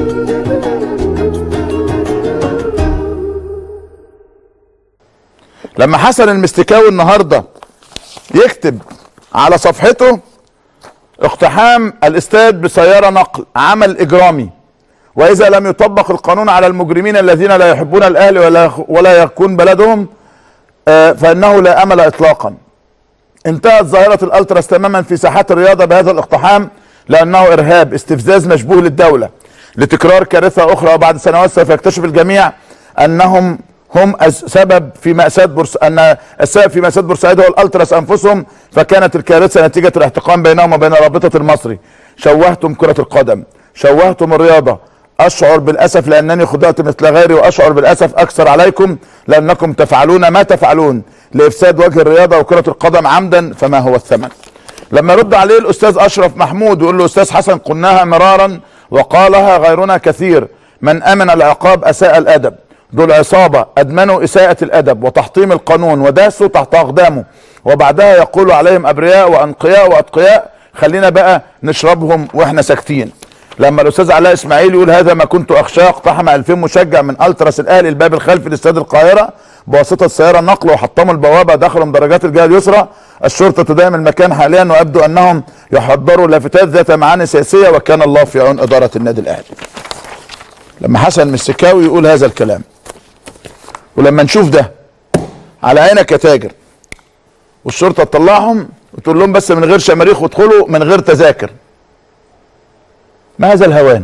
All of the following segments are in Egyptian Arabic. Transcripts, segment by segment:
لما حسن المستكاوي النهارده يكتب على صفحته اقتحام الاستاد بسياره نقل عمل اجرامي واذا لم يطبق القانون على المجرمين الذين لا يحبون الاهلي ولا ولا يكون بلدهم آه، فانه لا امل اطلاقا انتهت ظاهره الالتراس تماما في ساحات الرياضه بهذا الاقتحام لانه ارهاب استفزاز مشبوه للدوله لتكرار كارثه اخرى وبعد سنوات سوف يكتشف الجميع انهم هم السبب في مأساة بورس أن السبب في مأساة بورسعيد هو الألتراس أنفسهم فكانت الكارثة نتيجة الاحتقان بينهم وبين رابطة المصري شوهتم كرة القدم شوهتم الرياضة أشعر بالأسف لأنني خضعت مثل غيري وأشعر بالأسف أكثر عليكم لأنكم تفعلون ما تفعلون لإفساد وجه الرياضة وكرة القدم عمدا فما هو الثمن لما يرد عليه الأستاذ أشرف محمود ويقول له أستاذ حسن قلناها مرارا وقالها غيرنا كثير من أمن العقاب أساء الأدب دول عصابة أدمنوا إساءة الأدب وتحطيم القانون وداسوا تحت أقدامه وبعدها يقول عليهم أبرياء وأنقياء وأتقياء خلينا بقى نشربهم وإحنا ساكتين لما الأستاذ علاء إسماعيل يقول هذا ما كنت أخشاه اقتحم 2000 مشجع من ألتراس الأهلي الباب الخلفي لاستاد القاهرة بواسطة سيارة نقل وحطموا البوابة دخلوا درجات الجهة اليسرى الشرطة تداهم المكان حاليا ويبدو أنهم يحضروا لافتات ذات معاني سياسية وكان الله في عون إدارة النادي الأهلي لما حسن مسكاوي يقول هذا الكلام ولما نشوف ده على عينك يا تاجر والشرطه تطلعهم وتقول لهم بس من غير شماريخ وادخلوا من غير تذاكر ما هذا الهوان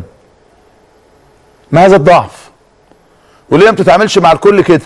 ما هذا الضعف وليه ما بتتعاملش مع الكل كده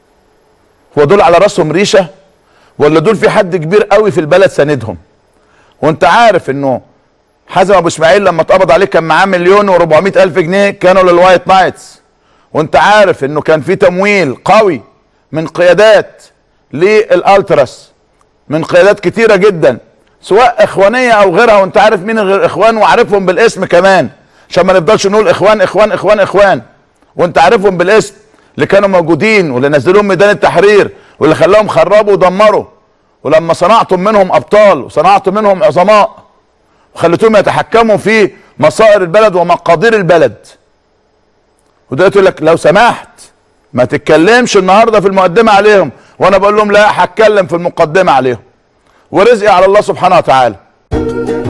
هو دول على راسهم ريشه ولا دول في حد كبير قوي في البلد ساندهم وانت عارف انه حازم ابو اسماعيل لما اتقبض عليه كان معاه مليون و400 الف جنيه كانوا للوايت نايتس وانت عارف انه كان في تمويل قوي من قيادات للالتراس من قيادات كتيره جدا سواء اخوانيه او غيرها وانت عارف مين غير اخوان وعارفهم بالاسم كمان عشان ما نفضلش نقول اخوان اخوان اخوان اخوان وانت عارفهم بالاسم اللي كانوا موجودين واللي نزلوهم ميدان التحرير واللي خلاهم خربوا ودمروا ولما صنعتم منهم ابطال وصنعتم منهم عظماء وخليتهم يتحكموا في مصائر البلد ومقادير البلد ودلوقتي يقول لك لو سمحت ما تتكلمش النهارده في المقدمه عليهم وانا بقول لهم لا هتكلم في المقدمه عليهم ورزقي على الله سبحانه وتعالى